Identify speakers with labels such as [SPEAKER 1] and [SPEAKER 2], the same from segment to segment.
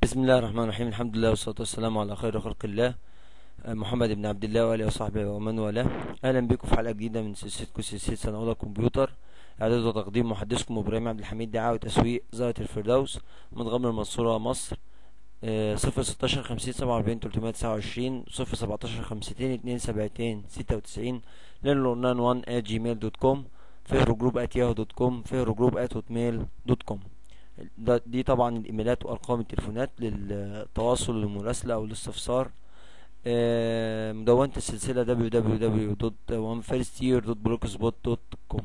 [SPEAKER 1] بسم الله الرحمن الرحيم الحمد لله والصلاة والسلام على خير خلق الله آه، محمد بن عبد الله وآله وصحبه ومن والاه أهلا بكم في حلقة جديدة من سلسلتكم سلسلة سنة أولى كمبيوتر إعداد وتقديم محدثكم إبراهيم عبد الحميد دعاء وتسويق زاوية الفردوس من غمر المنصورة مصر صفر ستاشر خمسين سبعة وأربعين تلتمية تسعة وعشرين صفر سبعتاشر خمستين اتنين سبعتين ستة وتسعين لينلورنان وان ات جيميل دوت كوم فهرو جروب ات ياهو دوت كوم فهرو جروب ات هوت ميل دوت كوم ده دي طبعا الايميلات وارقام التليفونات للتواصل والمراسله او الاستفسار آه، مدونة السلسلة www.onefirstyear.blogspot.com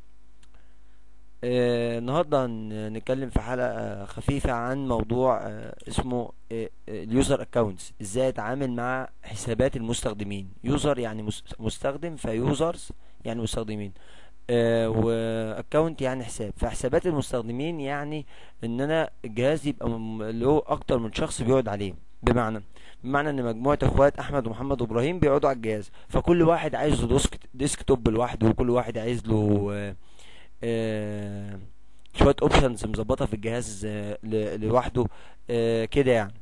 [SPEAKER 1] آه، النهاردة هنتكلم في حلقة خفيفة عن موضوع آه، اسمه اليوزر اكونتس ازاي اتعامل مع حسابات المستخدمين يوزر يعني مس- مستخدم فيوزرز يعني مستخدمين واكونت يعني حساب فحسابات المستخدمين يعني ان انا الجهاز يبقى م- له اكتر من شخص بيقعد عليه بمعنى بمعنى ان مجموعه اخوات احمد ومحمد وابراهيم بيقعدوا على الجهاز فكل واحد عايز له ديسك ديسك توب لوحده وكل واحد عايز له آه، آه، شويه اوبشنز مظبطه في الجهاز آه، ل- لوحده آه، كده يعني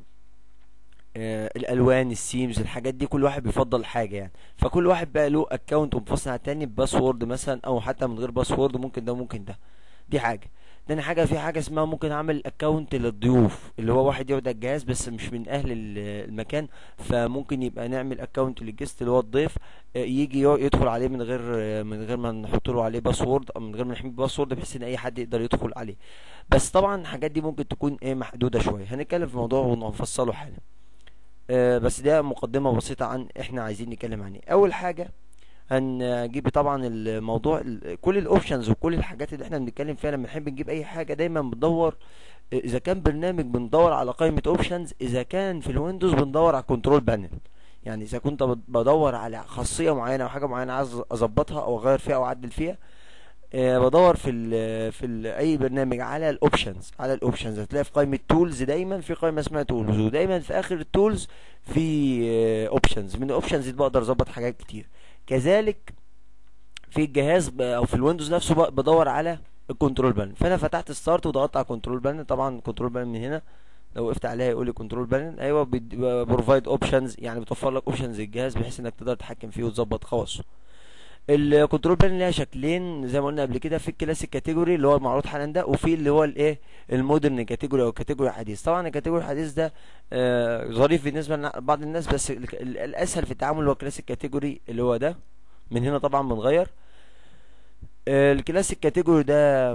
[SPEAKER 1] آه، الالوان السيمز الحاجات دي كل واحد بيفضل حاجه يعني فكل واحد بقى له اكونت منفصل عن التاني بباسورد مثلا او حتى من غير باسورد ممكن ده وممكن ده دي حاجه تاني حاجه في حاجه اسمها ممكن اعمل اكونت للضيوف اللي هو واحد يقعد على الجهاز بس مش من اهل ال- المكان فممكن يبقى نعمل اكونت للجست اللي هو الضيف آه، يجي يق- يدخل عليه من غير آه، من غير ما نحط له عليه باسورد او من غير ما نحمي باسورد بحيث ان اي حد يقدر يدخل عليه بس طبعا الحاجات دي ممكن تكون ايه محدوده شويه هنتكلم في الموضوع ونفصله حالا آه، بس ده مقدمة بسيطة عن احنا عايزين نتكلم عن ايه اول حاجة هنجيب طبعا الموضوع ال- كل الاوبشنز وكل الحاجات اللي احنا بنتكلم فيها لما نحب نجيب اي حاجة دايما بندور آه، اذا كان برنامج بندور على قائمة اوبشنز اذا كان في الويندوز بندور على كنترول بانل يعني اذا كنت بد- بدور على خاصية معينة او حاجة معينة عايز اظبطها او اغير فيها او اعدل فيها آه، بدور في ال في ال اي برنامج على الاوبشنز على الاوبشنز هتلاقي في قائمه تولز دايما في قائمه اسمها تولز ودايما في اخر التولز في اوبشنز من الاوبشنز دي بقدر اظبط حاجات كتير كذلك في الجهاز ب- او في الويندوز نفسه بق- بدور على الكنترول بانل فانا فتحت ستارت وضغطت على كنترول بانل طبعا كنترول بانل من هنا لو وقفت عليها يقول لي كنترول بانل ايوه بروفايد اوبشنز يعني بتوفر لك اوبشنز الجهاز بحيث انك تقدر تتحكم فيه وتظبط خواصه الكنترول بانل ليها شكلين زي ما قلنا قبل كده في الكلاسيك كاتيجوري اللي هو المعروض حالا ده وفي اللي هو الايه المودرن كاتيجوري او الكاتيجوري الحديث طبعا الكاتيجوري الحديث ده آه ظريف بالنسبه لبعض الناس بس ال- ال- الاسهل في التعامل هو الكلاسيك كاتيجوري اللي هو ده من هنا طبعا بنغير آه الكلاسيك كاتيجوري ده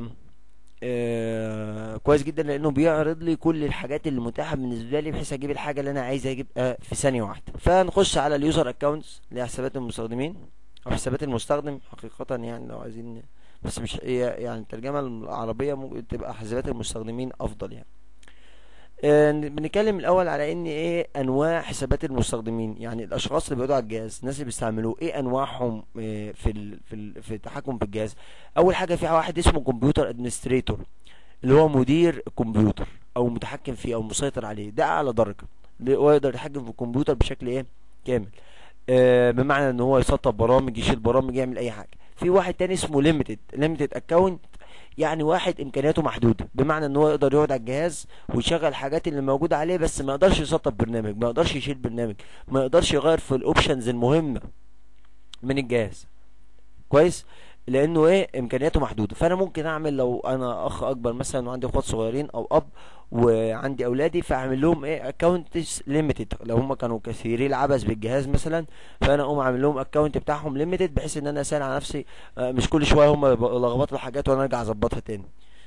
[SPEAKER 1] آه كويس جدا لانه بيعرض لي كل الحاجات اللي متاحه بالنسبه لي بحيث اجيب الحاجه اللي انا عايز اجيبها في ثانيه واحده فنخش على اليوزر اكونتس اللي هي حسابات المستخدمين او حسابات المستخدم حقيقه يعني لو عايزين بس مش هي يعني الترجمه العربيه ممكن تبقى حسابات المستخدمين افضل يعني آه، بنتكلم الاول على ان ايه انواع حسابات المستخدمين يعني الاشخاص اللي بيقعدوا على الجهاز الناس اللي بيستعملوه ايه انواعهم آه، في ال في ال في التحكم في الجهاز اول حاجه في واحد اسمه كمبيوتر ادمنستريتور اللي هو مدير الكمبيوتر او متحكم فيه او مسيطر عليه ده اعلى درجه اللي هو يقدر يتحكم في الكمبيوتر بشكل ايه كامل آه، بمعنى ان هو يسطب برامج يشيل برامج يعمل اي حاجه في واحد تاني اسمه ليميتد ليميتد اكونت يعني واحد امكانياته محدوده بمعنى ان هو يقدر يقعد على الجهاز ويشغل الحاجات اللي موجوده عليه بس ما يقدرش يسطب برنامج ما يقدرش يشيل برنامج ما يقدرش يغير في الاوبشنز المهمه من الجهاز كويس لانه ايه امكانياته محدوده فانا ممكن اعمل لو انا اخ اكبر مثلا وعندي اخوات صغيرين او اب وعندي اولادي فاعمل لهم ايه اكونت ليميتد لو هم كانوا كثيري العبث بالجهاز مثلا فانا اقوم اعمل لهم اكونت بتاعهم ليميتد بحيث ان انا اسال على نفسي آه، مش كل شويه هم لخبطوا الحاجات وانا ارجع اظبطها تاني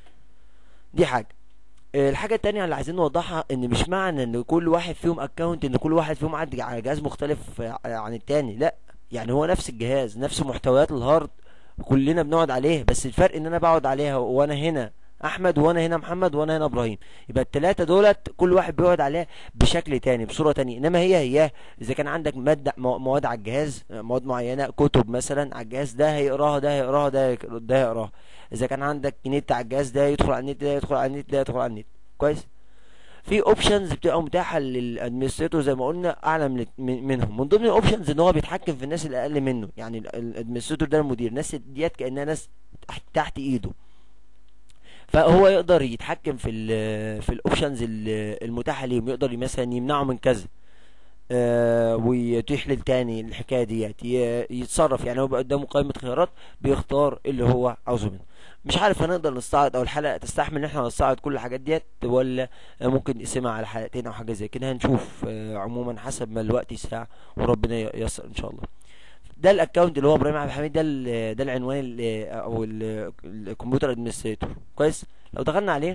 [SPEAKER 1] دي حاجه آه، الحاجة التانية اللي عايزين نوضحها ان مش معنى ان كل واحد فيهم اكونت ان كل واحد فيهم قاعد على جهاز مختلف آه، عن التاني لا يعني هو نفس الجهاز نفس محتويات الهارد كلنا بنقعد عليه بس الفرق ان انا بقعد عليها وانا هنا احمد وانا هنا محمد وانا هنا ابراهيم يبقى التلاتة دولت كل واحد بيقعد عليها بشكل تاني بصورة تانية انما هي هي اذا كان عندك مادة مو- مواد على الجهاز آه، مواد معينة كتب مثلا على الجهاز ده هيقراها ده هيقراها ده هيق- ده هيقراها اذا كان عندك نت على الجهاز ده يدخل على النت ده يدخل على النت ده يدخل على النت كويس في اوبشنز بتبقى متاحه للادمنستريتور زي ما قلنا اعلى من من- منهم من ضمن الاوبشنز ان هو بيتحكم في الناس اللي اقل منه يعني الادمنستريتور ده المدير الناس ديت كانها ناس تحت, تحت ايده فهو يقدر يتحكم في ال في الاوبشنز المتاحه ليهم يقدر مثلا يمنعه من كذا آه ويتيح للتاني الحكايه ديت ي- يتصرف يعني هو بقى قدامه قائمه خيارات بيختار اللي هو عاوزه منه مش عارف هنقدر نستعرض او الحلقه تستحمل ان احنا نستعرض كل الحاجات ديت ولا ممكن نقسمها على حلقتين او حاجه زي كده هنشوف آه عموما حسب ما الوقت يسع وربنا ييسر ان شاء الله ده الاكونت اللي هو ابراهيم عبد الحميد ده ال- ده العنوان ال- او ال- الكمبيوتر ادمنستريتور كويس لو دخلنا عليه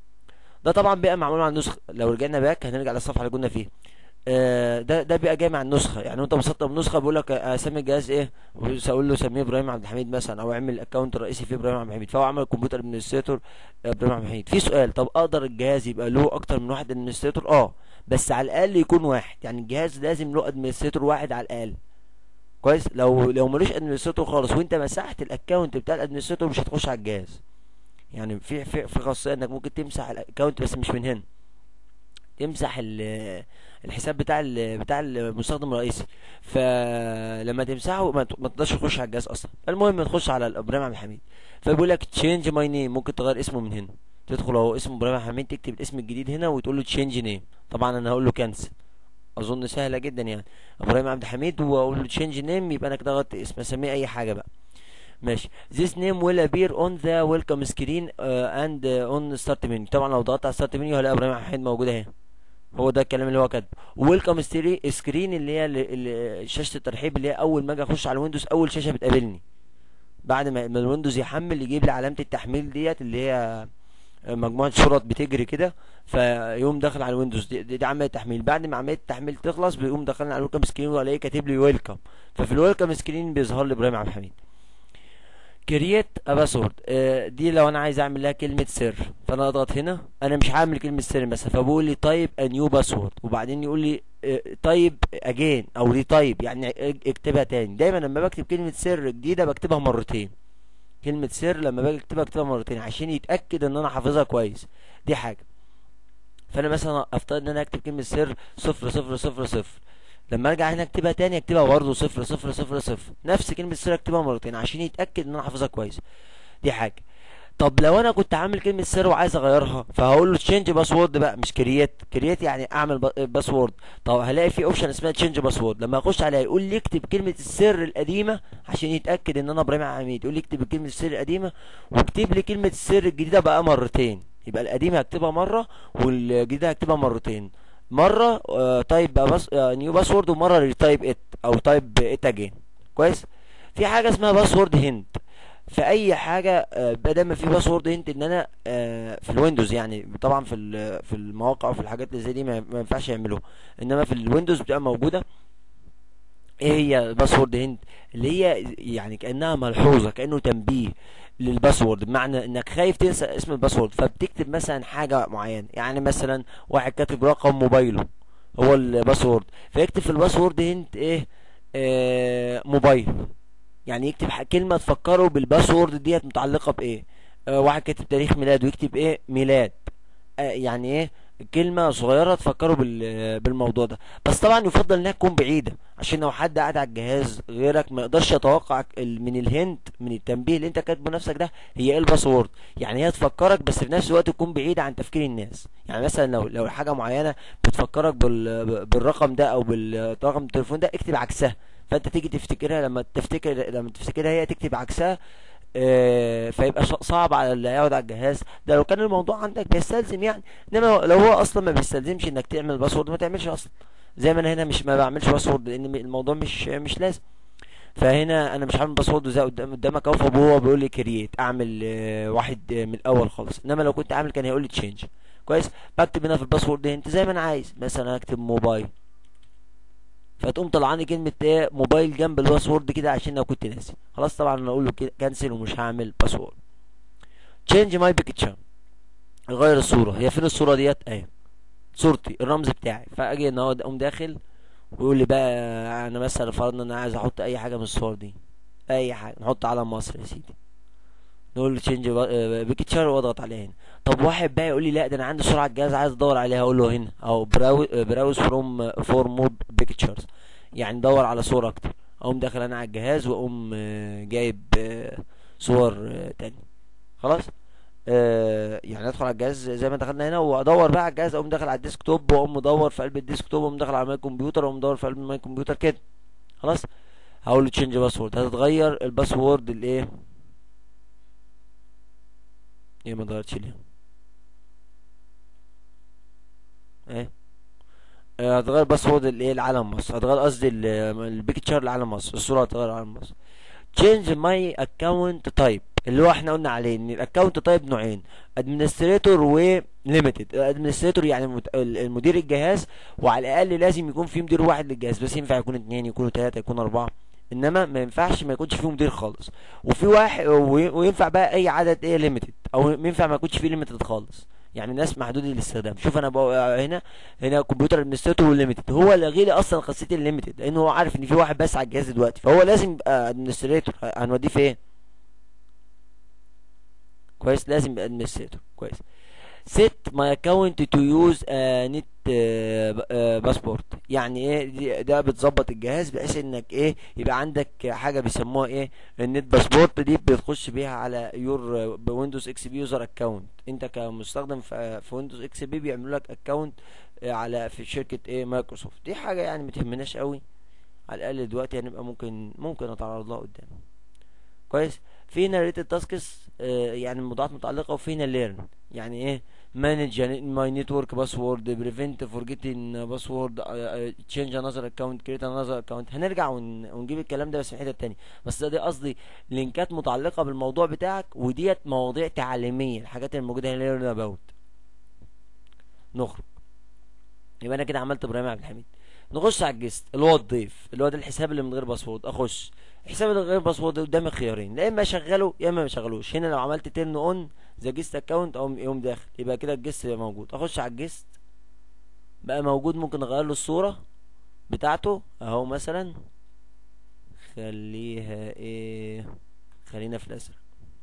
[SPEAKER 1] ده طبعا بيبقى معمول على النسخه لو رجعنا باك هنرجع للصفحه اللي كنا فيها آه، ده ده بيبقى جاي مع النسخه يعني انت مسطب نسخه بيقول لك اسمي الجهاز ايه اقول له سميه ابراهيم عبد الحميد مثلا او اعمل الاكونت الرئيسي فيه ابراهيم عبد الحميد فهو عمل الكمبيوتر ادمنستريتور ابراهيم عبد الحميد في سؤال طب اقدر الجهاز يبقى له اكتر من واحد ادمنستريتور اه بس على الاقل يكون واحد يعني الجهاز لازم له ادمنستريتور واحد على الاقل كويس لو لو ملوش ادمنستريتور خالص وانت مسحت الاكونت بتاع الادمنستريتور مش هتخش على الجهاز يعني في في في خاصيه انك ممكن تمسح الاكونت بس مش من هنا تمسح ال- الحساب بتاع ال- بتاع المستخدم الرئيسي فلما تمسحه ما ت- ما تقدرش تخش على الجهاز اصلا المهم تخش على ابراهيم عبد الحميد فبيقول لك تشينج ماي نيم ممكن تغير اسمه من هنا تدخل اهو اسم ابراهيم عبد الحميد تكتب الاسم الجديد هنا وتقول له تشينج نيم طبعا انا هقول له كنسل اظن سهله جدا يعني ابراهيم عبد الحميد واقول له تشينج نيم يبقى انا كده غلطت اسم اسميه اي حاجه بقى ماشي this name will appear on the welcome screen uh, and uh, on start menu طبعا لو ضغطت على start menu هلاقي ابراهيم عبد الحميد موجود اهي هو ده الكلام اللي هو كاتبه ويلكم سكرين اللي هي ال- ال- شاشه الترحيب اللي هي اول ما اجي اخش على الويندوز اول شاشه بتقابلني بعد ما ما الويندوز يحمل يجيب لي علامه التحميل ديت اللي هي مجموعه شرط بتجري كده فيقوم داخل على الويندوز دي, دي, دي عمليه تحميل بعد ما عمليه التحميل تخلص بيقوم داخلنا على الويلكم سكرين والاقيه كاتب لي ويلكم ففي الويلكم سكرين بيظهر لي ابراهيم عبد الحميد كرييت ا باسورد دي لو انا عايز اعمل لها كلمه سر فانا اضغط هنا انا مش هعمل كلمه سر مثلا فبقول لي تايب ا نيو باسورد وبعدين يقول لي تايب اجين او ري تايب يعني اك- اكتبها تاني دايما لما بكتب كلمه سر جديده بكتبها مرتين كلمه سر لما باجي اكتبها اكتبها مرتين عشان يتاكد ان انا حافظها كويس دي حاجه فانا مثلا افترض ان انا اكتب كلمه سر صفر صفر صفر صفر لما ارجع هنا اكتبها تاني اكتبها برضه صفر صفر صفر صفر نفس كلمه سر اكتبها مرتين عشان يتاكد ان انا حافظها كويس دي حاجه طب لو انا كنت عامل كلمه سر وعايز اغيرها فهقول له تشينج باسورد بقى مش كرييت كرييت يعني اعمل باسورد طب هلاقي في اوبشن اسمها تشينج باسورد لما اخش عليها يقول لي اكتب كلمه السر القديمه عشان يتاكد ان انا ابراهيم عبد الحميد يقول لي اكتب كلمه السر القديمه واكتب لي كلمه السر الجديده بقى مرتين يبقى القديمه هكتبها مره والجديده هكتبها مرتين مره آه تايب بقى بس آه نيو باسورد ومره ريتايب ات او تايب ات اجين كويس في حاجه اسمها باسورد هنت في اي حاجه آه، بدل ما في باسورد هنت ان انا آه، في الويندوز يعني طبعا في ال- في المواقع وفي الحاجات اللي زي دي ما ما ينفعش يعملوها انما في الويندوز بتبقى موجوده ايه هي باسورد هنت اللي هي يعني كانها ملحوظه كانه تنبيه للباسورد بمعنى انك خايف تنسى اسم الباسورد فبتكتب مثلا حاجه معينه يعني مثلا واحد كاتب رقم موبايله هو الباسورد فيكتب في الباسورد هنت ايه آه موبايل يعني يكتب ح- كلمة تفكره بالباسورد ديت متعلقة بإيه آه واحد كاتب تاريخ ميلاد ويكتب إيه ميلاد آه يعني إيه كلمة صغيرة تفكره بال- بالموضوع ده بس طبعا يفضل انها تكون بعيدة عشان لو حد قاعد على الجهاز غيرك ما يقدرش يتوقع ال- من الهنت من التنبيه اللي انت كاتبه نفسك ده هي ايه الباسورد يعني هي تفكرك بس في نفس الوقت تكون بعيدة عن تفكير الناس يعني مثلا لو لو حاجة معينة بتفكرك بال بالرقم ده او بالرقم التليفون ده اكتب عكسها فانت تيجي تفتكرها لما تفتكر لما تفتكرها هي تكتب عكسها آه، فيبقى ش- صعب على اللي هيقعد على الجهاز ده لو كان الموضوع عندك بيستلزم يعني انما لو هو اصلا ما بيستلزمش انك تعمل باسورد ما تعملش اصلا زي ما انا هنا مش ما بعملش باسورد لان الموضوع مش مش لازم فهنا انا مش عامل باسورد زي قدام قدامك اهو فهو بيقول لي كرييت اعمل آه، واحد آه، من الاول خالص انما لو كنت عامل كان هيقول لي تشينج كويس بكتب هنا في الباسورد انت زي ما انا عايز مثلا اكتب موبايل فتقوم طلعاني كلمة ايه موبايل جنب الباسورد كده عشان لو كنت ناسي خلاص طبعا انا اقول له كده كنسل ومش هعمل باسورد change my picture غير الصورة هي فين الصورة ديت اهي صورتي الرمز بتاعي فاجي ان هو اقوم داخل ويقول لي بقى انا مثلا فرضنا ان انا عايز احط اي حاجة من الصور دي اي حاجة نحط علم مصر يا سيدي نقول له تشينج بيكتشر واضغط عليه هنا طب واحد بقى يقول لي لا ده انا عندي صورة على الجهاز عايز ادور عليها اقول له هنا او براوز فروم فور مور بيكتشرز يعني دور على صورة اكتر اقوم داخل انا على الجهاز واقوم آه، جايب آه، صور آه، تاني خلاص آه يعني ادخل على الجهاز زي ما دخلنا هنا وادور بقى على الجهاز اقوم داخل على الديسك توب واقوم مدور في قلب الديسك توب واقوم داخل على ماي كمبيوتر واقوم مدور في قلب ماي كمبيوتر كده خلاص هقول له تشينج باسورد هتتغير الباسورد الايه ايه ما اتغيرتش ليه ايه آه، هتغير باسورد الايه العالم مصر هتغير قصدي البيكتشر لعالم مصر الصوره هتغير لعالم مصر change my account type اللي هو احنا قلنا عليه ان الاكونت تايب نوعين ادمنستريتور و ليميتد ادمنستريتور يعني المت- ال- المدير الجهاز وعلى الاقل لازم يكون في مدير واحد للجهاز بس ينفع يكون اتنين يكونوا تلاته يكونوا اربعه انما ما ينفعش ما يكونش فيه مدير خالص وفي واحد وي- وينفع بقى اي عدد ايه ليميتد او ينفع ما يكونش فيه ليميتد خالص يعني ناس محدود الاستخدام شوف انا بقى هنا هنا كمبيوتر ادمنستريتور والليميتد هو لغي لي اصلا خاصيه الليميتد لان هو عارف ان في واحد بس على الجهاز دلوقتي فهو لازم يبقى ادمنستريتور هنوديه فين كويس لازم يبقى ادمنستريتور كويس set my account to use a net باسبورت يعني ايه دي- ده بتظبط الجهاز بحيث انك ايه يبقى عندك حاجه بيسموها ايه النت باسبورت دي بتخش بيها على يور ويندوز اكس بي يوزر اكونت انت كمستخدم في في ويندوز اكس بي بيعملوا لك اكونت على في شركه ايه مايكروسوفت دي حاجه يعني ما تهمناش قوي على الاقل دلوقتي هنبقى ممكن ممكن نتعرض لها قدام كويس في هنا ريتد تاسكس يعني الموضوعات متعلقه وفي هنا ليرن يعني ايه مانج ماي نتورك باسورد بريفنت فورجيتنج باسورد تشينج انذر اكونت كريت انذر اكونت هنرجع ون- ونجيب الكلام ده بس في حته تانية بس ده دي قصدي لينكات متعلقه بالموضوع بتاعك وديت مواضيع تعليميه الحاجات اللي موجوده هنا ليرن اباوت نخرج يبقى انا كده عملت ابراهيم عبد الحميد نخش على الجست اللي هو الضيف اللي هو ده الحساب اللي من غير باسورد اخش الحساب اللي من غير باسورد قدامي خيارين يا اما اشغله يا اما ما اشغلوش هنا لو عملت تيرن اون ذا جيست اكونت او يقوم داخل يبقى كده الجست يبقى موجود اخش على الجست بقى موجود ممكن اغير له الصوره بتاعته اهو مثلا خليها ايه خلينا في الازرق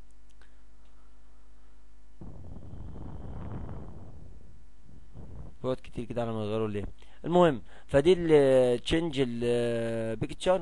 [SPEAKER 1] فوت كتير كده على ما يغيروا ليه المهم فدي التشنج البيكتشر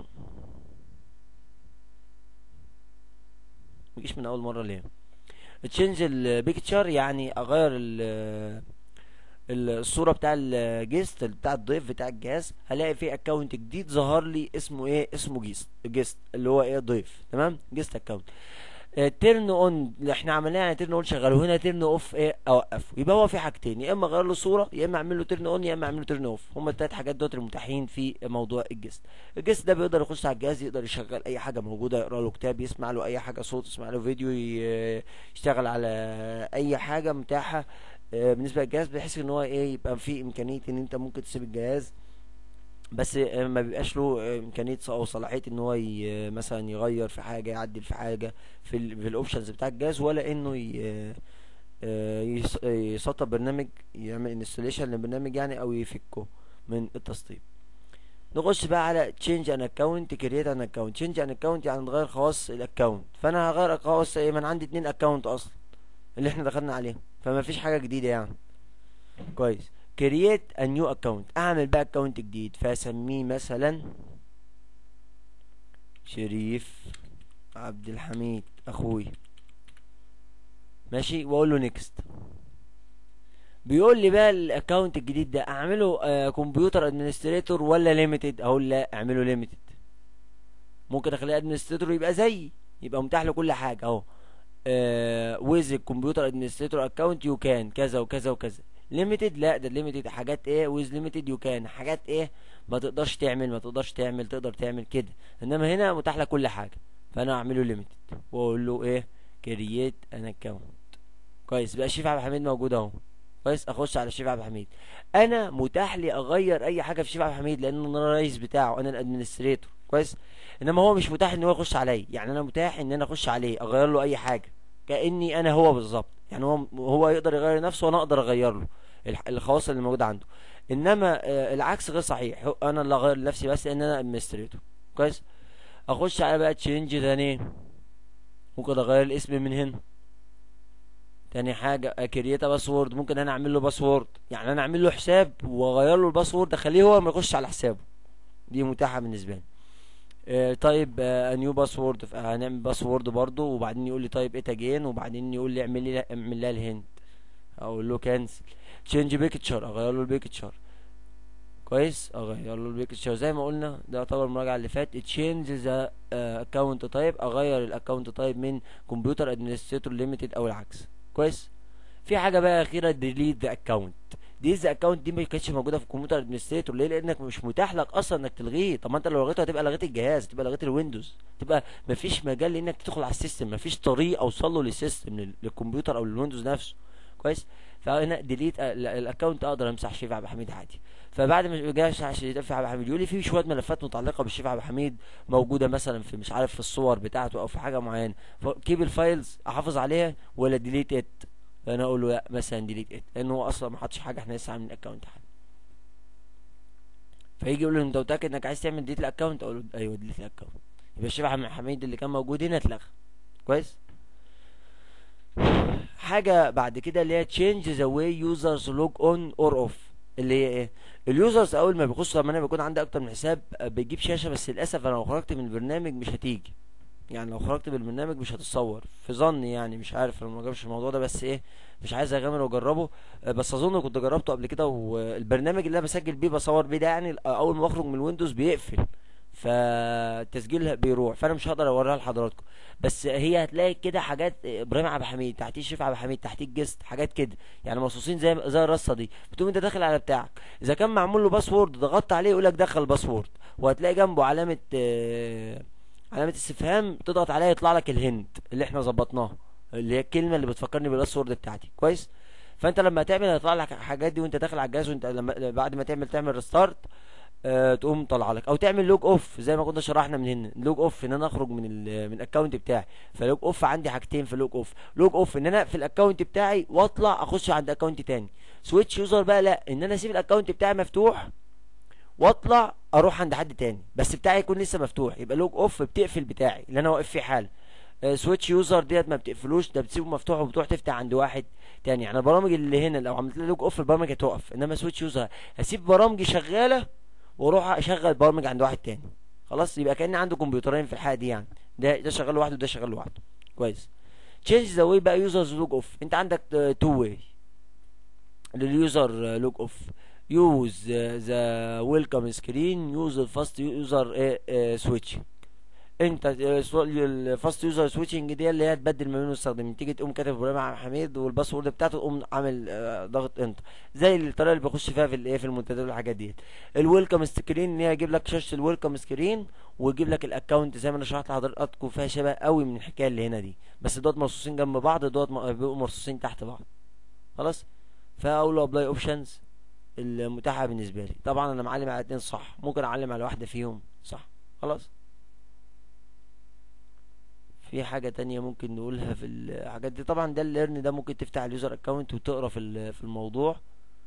[SPEAKER 1] مجيش من اول مره ليه تشنج البيكتشر يعني اغير ال الصوره بتاع الجيست بتاع الضيف بتاع الجهاز هلاقي في اكونت جديد ظهر لي اسمه ايه اسمه جيست جيست اللي هو ايه ضيف تمام جيست اكونت تيرن اون اللي احنا عملناها يعني تيرن اون شغله هنا تيرن اوف ايه اوقفه يبقى هو في حاجتين يا اما اغير له صوره يا اما اعمل له تيرن اون يا اما اعمل له تيرن اوف هما التلات حاجات دول المتاحين في موضوع الجست الجست ده بيقدر يخش على الجهاز يقدر يشغل اي حاجه موجوده يقرا له كتاب يسمع له اي حاجه صوت يسمع له فيديو ي- يشتغل على اي حاجه متاحه آه، بالنسبه للجهاز بحيث ان هو ايه يبقى في امكانيه ان انت ممكن تسيب الجهاز بس آه، ما بيبقاش له آه، امكانيه ص- او صلاحيه ان هو ي- مثلا يغير في حاجه يعدل في حاجه في ال في الاوبشنز بتاع الجهاز ولا انه ي- آه، يس- يسطب برنامج يعمل انستليشن للبرنامج يعني او يفكه من التسطيب نخش بقى على change an account create an account change an account يعني نغير خواص الاكونت فانا هغير خواص ايه ما انا عندي اتنين اكونت اصلا اللي احنا دخلنا عليهم فما فيش حاجه جديده يعني كويس create a new account اعمل بقى اكونت جديد فاسميه مثلا شريف عبد الحميد اخوي ماشي واقول له نيكست بيقول لي بقى الاكونت الجديد ده اعمله آه كمبيوتر ادمنستريتور ولا ليميتد اقول لا اعمله ليميتد ممكن اخليه ادمنستريتور يبقى زيي يبقى متاح له كل حاجه اهو ويز الكمبيوتر ادمنستريتور اكونت يو كان كذا وكذا وكذا ليميتد لا ده ليميتد حاجات ايه ويز ليميتد يو كان حاجات ايه ما تقدرش تعمل ما تقدرش تعمل تقدر تعمل كده انما هنا متاح لك كل حاجه فانا اعمله ليميتد واقول له ايه كرييت ان اكونت كويس بقى شريف عبد الحميد موجود اهو كويس اخش على شريف عبد الحميد انا متاح لي اغير اي حاجه في شريف عبد الحميد لان انا الرئيس بتاعه انا الادمنستريتور كويس انما هو مش متاح ان هو يخش عليا يعني انا متاح ان انا اخش عليه اغير له اي حاجه كاني انا هو بالظبط يعني هو هو يقدر يغير نفسه وانا اقدر اغير له الح- الخواص اللي موجوده عنده انما آه، العكس غير صحيح هو- انا اللي اغير لنفسي بس ان انا ادمنستريتور كويس اخش على بقى تشينج ذا نيم ممكن اغير الاسم من هنا تاني حاجة كرييت باسورد ممكن انا اعمل له باسورد يعني انا اعمل له حساب واغير له الباسورد اخليه هو ما يخش على حسابه دي متاحة بالنسبة لي طيب نيو باسورد هنعمل باسورد برضو وبعدين يقول لي طيب ات اجين وبعدين يقول لي اعمل لي اعمل لها الهنت اقول له كانسل تشينج بيكتشر اغير له البيكتشر كويس اغير له البيكتشر زي ما قلنا ده يعتبر المراجعه اللي فات تشينج ذا اكونت تايب اغير الاكونت تايب من كمبيوتر ادمنستريتور ليميتد او العكس كويس في حاجه بقى اخيره ديليت ذا اكونت ديليت ذا اكونت دي ما كانتش موجوده في الكمبيوتر ادمنستريتور ليه لانك مش متاح لك اصلا انك تلغيه طب ما انت لو لغيته هتبقى لغيت الجهاز تبقى لغيت الويندوز تبقى مفيش مجال لانك تدخل على السيستم مفيش طريق اوصل له للسيستم للكمبيوتر او للويندوز نفسه كويس فهنا ديليت الاكونت اقدر امسح شريف عبد الحميد عادي فبعد ما جه شريف عبد الحميد يقول لي في شويه ملفات متعلقه بالشريف عبد الحميد موجوده مثلا في مش عارف في الصور بتاعته او في حاجه معينه كيب الفايلز احافظ عليها ولا ديليت ات انا اقول له لا مثلا ديليت ات لان هو اصلا ما حطش حاجه احنا لسه عاملين اكونت حاجه فيجي يقول له انت متاكد انك عايز تعمل ديليت الاكونت اقول له ايوه ديليت الاكونت يبقى الشريف عبد الحميد اللي كان موجود هنا اتلغى كويس حاجه بعد كده اللي هي change the way users log on or off اللي هي ايه اليوزرز اول ما بيخشوا لما انا بيكون عندي اكتر من حساب بيجيب شاشه بس للاسف انا لو خرجت من البرنامج مش هتيجي يعني لو خرجت بالبرنامج مش هتتصور في ظني يعني مش عارف لو ما جابش الموضوع ده بس ايه مش عايز اغامر واجربه بس اظن كنت جربته قبل كده والبرنامج اللي انا بسجل بيه بصور بيه ده يعني اول ما اخرج من الويندوز بيقفل فالتسجيل بيروح فانا مش هقدر اوريها لحضراتكم بس هي هتلاقي كده حاجات ابراهيم عبد الحميد تحتيه شريف عبد الحميد تحتيه الجست حاجات كده يعني مصوصين زي زي الرصه دي بتقوم انت داخل على بتاعك اذا كان معمول له باسورد ضغطت عليه يقول لك دخل الباسورد وهتلاقي جنبه علامه آه علامه استفهام تضغط عليها يطلع لك الهند اللي احنا ظبطناها اللي هي الكلمه اللي بتفكرني بالباسورد بتاعتي كويس فانت لما تعمل هيطلع لك الحاجات دي وانت داخل على الجهاز وانت لما بعد ما تعمل تعمل ريستارت أه تقوم طالعه لك او تعمل لوج اوف زي ما كنا شرحنا من هنا لوج اوف ان انا اخرج من ال من الاكونت بتاعي فلوج اوف عندي حاجتين في لوج اوف لوج اوف ان انا في الاكونت بتاعي واطلع اخش عند اكونت تاني سويتش يوزر بقى لا ان انا اسيب الاكونت بتاعي مفتوح واطلع اروح عند حد تاني بس بتاعي يكون لسه مفتوح يبقى لوج اوف بتقفل بتاعي اللي انا واقف فيه حال أه سويتش يوزر ديت ما بتقفلوش ده بتسيبه مفتوح وبتروح تفتح عند واحد تاني يعني البرامج اللي هنا لو عملت لها لوج اوف البرامج هتقف انما سويتش يوزر هسيب برامجي شغاله واروح اشغل برامج عند واحد تاني خلاص يبقى كان عنده كمبيوترين في الحاله دي يعني ده ده شغال لوحده وده شغال لوحده كويس تشينج ذا واي بقى يوزرز لوج اوف انت عندك تو واي لليوزر لوج اوف يوز ذا ويلكم سكرين يوز الفاست يوزر سويتش انت الفاست يوزر سويتشنج دي اللي هي تبدل ما بين المستخدمين تيجي تقوم كاتب ابراهيم عبد الحميد والباسورد بتاعته تقوم عامل ضغط انت زي الطريقه اللي بخش فيها في الايه في المنتدى والحاجات ديت الويلكم سكرين ان هي يجيب لك شاشه الويلكم سكرين ويجيب لك الاكونت زي ما انا شرحت لحضراتكم فيها شبه قوي من الحكايه اللي هنا دي بس دوت مرصوصين جنب بعض دوت بيبقوا مرصوصين تحت بعض خلاص فاقول له ابلاي اوبشنز المتاحه بالنسبه لي طبعا انا معلم على اتنين صح ممكن اعلم على واحده فيهم صح خلاص في حاجة تانية ممكن نقولها في الحاجات دي طبعا ده الليرن ده ممكن تفتح اليوزر اكونت وتقرا في في الموضوع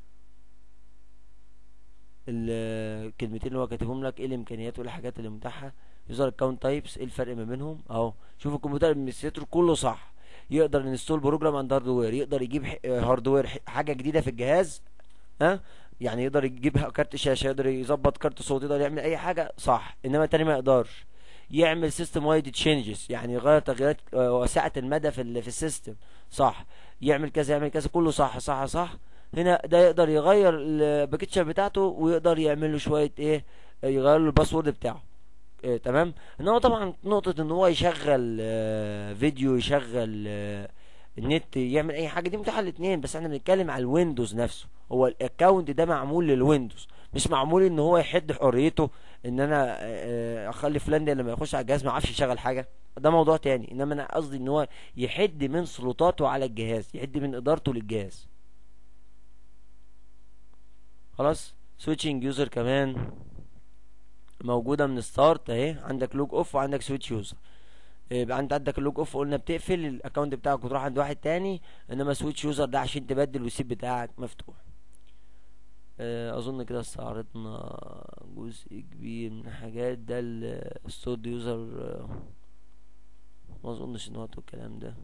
[SPEAKER 1] الكلمتين اللي هو كاتبهم لك ايه الامكانيات والحاجات اللي متاحه يوزر اكونت تايبس ايه الفرق ما بينهم اهو شوف الكمبيوتر ادمنستريتور كله صح يقدر انستول بروجرام اند هاردوير يقدر يجيب هاردوير حاجه جديده في الجهاز ها يعني يقدر يجيب كارت شاشه يقدر يظبط كارت صوت يقدر يعمل اي حاجه صح انما التاني ما يقدرش يعمل سيستم وايد تشينجز يعني يغير تغييرات واسعه المدى في في السيستم صح يعمل كذا يعمل كذا كله صح صح صح هنا ده يقدر يغير الباكيتشر بتاعته ويقدر يعمل له شويه ايه يغير له الباسورد بتاعه إيه تمام انما طبعا نقطه ان هو يشغل آه فيديو يشغل آه النت يعمل اي حاجه دي متاحه الاثنين بس احنا بنتكلم على الويندوز نفسه هو الاكونت ده معمول للويندوز مش معمول ان هو يحد حريته ان انا اخلي فلان ده لما يخش على الجهاز ما يعرفش يشغل حاجه ده موضوع تاني انما انا قصدي ان هو يحد من سلطاته على الجهاز يحد من ادارته للجهاز خلاص سويتشنج يوزر كمان موجوده من ستارت اهي عندك لوج اوف وعندك سويتش يوزر يبقى انت عندك اللوج اوف قلنا بتقفل الاكونت بتاعك وتروح عند واحد تاني انما سويتش يوزر ده عشان تبدل والسيب بتاعك مفتوح اظن كده استعرضنا جزء كبير من الحاجات ده الستود يوزر ما اظنش ان هو الكلام ده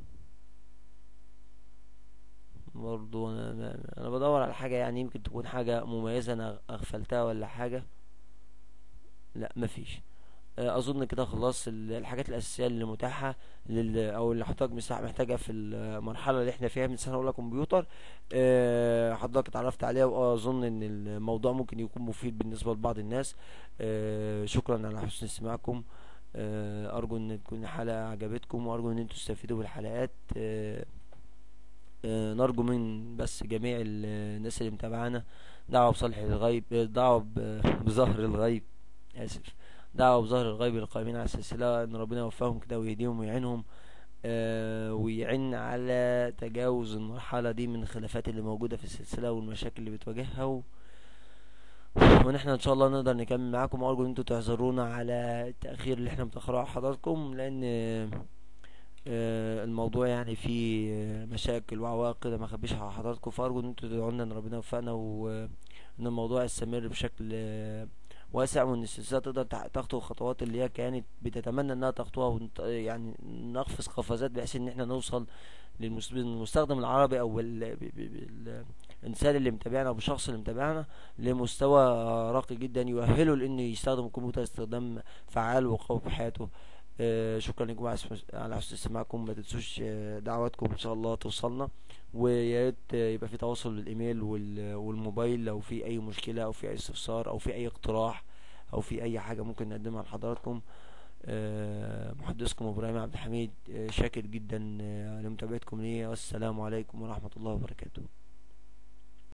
[SPEAKER 1] برضو انا انا بدور على حاجه يعني يمكن تكون حاجه مميزه انا اغفلتها ولا حاجه لا مفيش آه، اظن كده خلاص ال- الحاجات الاساسيه اللي متاحه لل او اللي حضرتك مساح- محتاجها في المرحله اللي احنا فيها من سنه اولى كمبيوتر آه، حضرتك اتعرفت عليها واظن ان الموضوع ممكن يكون مفيد بالنسبه لبعض الناس آه، شكرا على حسن استماعكم آه، ارجو ان تكون الحلقه عجبتكم وارجو ان انتم تستفيدوا بالحلقات آه، آه، نرجو من بس جميع ال- الناس اللي متابعانا دعوة بصالح الغيب آه، دعوة ب- بظهر الغيب آسف دعوة بظهر الغيب للقائمين على السلسلة إن ربنا يوفقهم كده ويهديهم ويعينهم آه، ويعين على تجاوز المرحلة دي من الخلافات اللي موجودة في السلسلة والمشاكل اللي بتواجهها و... ونحن ان شاء الله نقدر نكمل معاكم وارجو ان انتوا تعذرونا على التأخير اللي احنا متأخرين على حضراتكم لان آه، الموضوع يعني فيه آه، مشاكل وعوائق كده ما اخبيش على حضراتكم فارجو ان انتوا تدعوا لنا ان ربنا يوفقنا وان الموضوع يستمر بشكل آه، واسع وان السلسله تقدر تح- تخطو الخطوات اللي هي كانت بتتمنى انها تخطوها ونط- يعني نقفز قفزات بحيث ان احنا نوصل للمس- للمستخدم العربي او ال- ب- ب- ب- الانسان اللي متابعنا او الشخص اللي متابعنا لمستوى راقي جدا يؤهله لانه يستخدم الكمبيوتر استخدام فعال وقوي في حياته آه، شكرا لكم على اسم- على حسن استماعكم ما تنسوش آه، دعواتكم ان شاء الله توصلنا ويا ريت آه، يبقى في تواصل بالايميل وال- والموبايل لو في اي مشكله او في اي استفسار او في اي اقتراح او في اي حاجه ممكن نقدمها لحضراتكم آه، محدثكم ابراهيم عبد الحميد آه، شاكر جدا آه، لمتابعتكم لي والسلام عليكم ورحمه الله وبركاته